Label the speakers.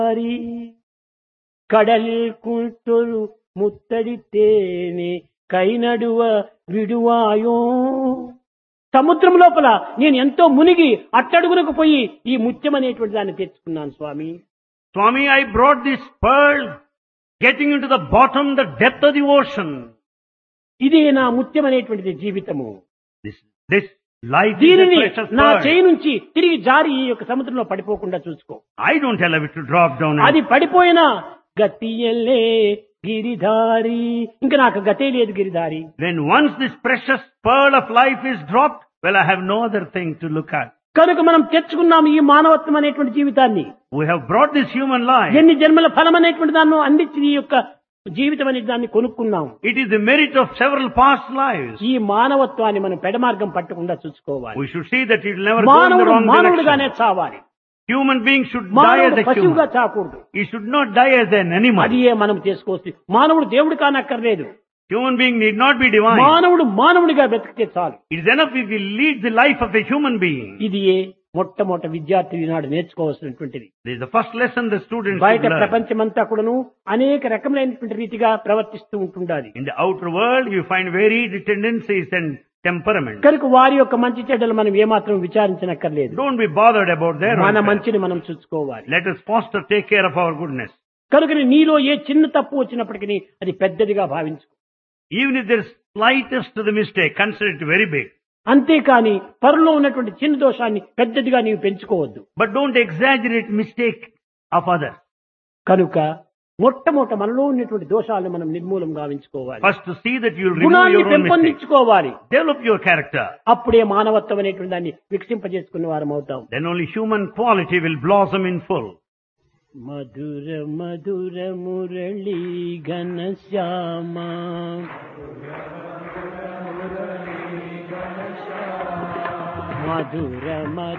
Speaker 1: ஹரி கடல் குட்டொரு ముత్తడితేనే కై నడువ విడువాయో సముద్రం లోపల నేను ఎంతో మునిగి అట్టడుగునకు పోయి ఈ ముత్యం అనేటువంటి దాన్ని తెచ్చుకున్నాను స్వామి
Speaker 2: Swami, I brought this pearl, getting into the bottom, the depth of the ocean.
Speaker 1: ఇదే నా ముత్యం అనేటువంటిది జీవితము
Speaker 2: This, this life is a
Speaker 1: దీనిని
Speaker 2: precious
Speaker 1: నా
Speaker 2: pearl.
Speaker 1: చేయి నుంచి తిరిగి జారి ఈ యొక్క సముద్రంలో పడిపోకుండా చూసుకో
Speaker 2: I don't allow it to drop down. and-
Speaker 1: అది పడిపోయినా గతియల్లే గిరిధారి ఇంకా నాకు గతే లేదు Giridhari
Speaker 2: When once this precious pearl of life is dropped, well, I have no other thing to look at.
Speaker 1: కనుక మనం తెచ్చుకున్నాం ఈ మానవత్వం అనేటువంటి జీవితాన్ని
Speaker 2: We have brought this human life.
Speaker 1: ఎన్ని జన్మల ఫలం అనేటువంటి దాన్ని అందించి ఈ యొక్క జీవితం అనే దాన్ని కొనుక్కున్నాం
Speaker 2: It is the merit of several past lives.
Speaker 1: ఈ మానవత్వాన్ని మనం పెడమార్గం పట్టకుండా చూసుకోవాలి
Speaker 2: We should see that it will never go in the
Speaker 1: మానవుడు
Speaker 2: wrong
Speaker 1: మానవుడుగానే
Speaker 2: direction.
Speaker 1: చావాలి
Speaker 2: Human beings should die as
Speaker 1: మానవుడు
Speaker 2: a
Speaker 1: పశువుగా
Speaker 2: human.
Speaker 1: చాకూడదు
Speaker 2: He should not die as an animal.
Speaker 1: అది మనం చేసుకోవచ్చు మానవుడు దేవుడు కానక్కర్లేదు
Speaker 2: Human being need not be divine.
Speaker 1: మానవుడు మానవుడిగా బ్రతికితే చాలు
Speaker 2: It is enough if he leads the life of a human being.
Speaker 1: ఇది ఏ మొట్టమొదటి విద్యార్థి ఈనాడు నేర్చుకోవాల్సినటువంటిది
Speaker 2: This is the first lesson the students
Speaker 1: బయట
Speaker 2: should learn.
Speaker 1: ప్రపంచమంతా కూడాను అనేక రకములైనటువంటి రీతిగా ప్రవర్తిస్తూ ఉంటుండాలి
Speaker 2: In the outer world, you find varied tendencies and temperaments.
Speaker 1: కనుక వారి యొక్క మంచి చెడ్డలు మనం ఏమాత్రం విచారించనక్కర్లేదు
Speaker 2: Don't be bothered about their
Speaker 1: మన
Speaker 2: welfare.
Speaker 1: మంచిని మనం చూసుకోవాలి
Speaker 2: Let us foster, take care of our goodness.
Speaker 1: కనుక నీలో ఏ చిన్న తప్పు వచ్చినప్పటికీ అది పెద్దదిగా భావించుకో
Speaker 2: Even if there is slightest to the mistake, consider it very big.
Speaker 1: అంతేకాని పరులో ఉన్నటువంటి చిన్న దోషాన్ని పెద్దదిగా నీవు పెంచుకోవద్దు
Speaker 2: But don't exaggerate mistake of others.
Speaker 1: కనుక మొట్టమొదట మనలో ఉన్నటువంటి దోషాలను మనం నిర్మూలం గావించుకోవాలి
Speaker 2: First to see that you remove
Speaker 1: గుణాన్ని
Speaker 2: your own mistakes.
Speaker 1: పెంపొందించుకోవాలి
Speaker 2: Develop your character.
Speaker 1: అప్పుడే మానవత్వం అనేటువంటి దాన్ని వికసింపజేసుకున్న వారం అవుతాం
Speaker 2: Then only human quality will blossom in full.
Speaker 1: మధుర మధుర మురళీ ఘన శ్యామ మధుర మధుర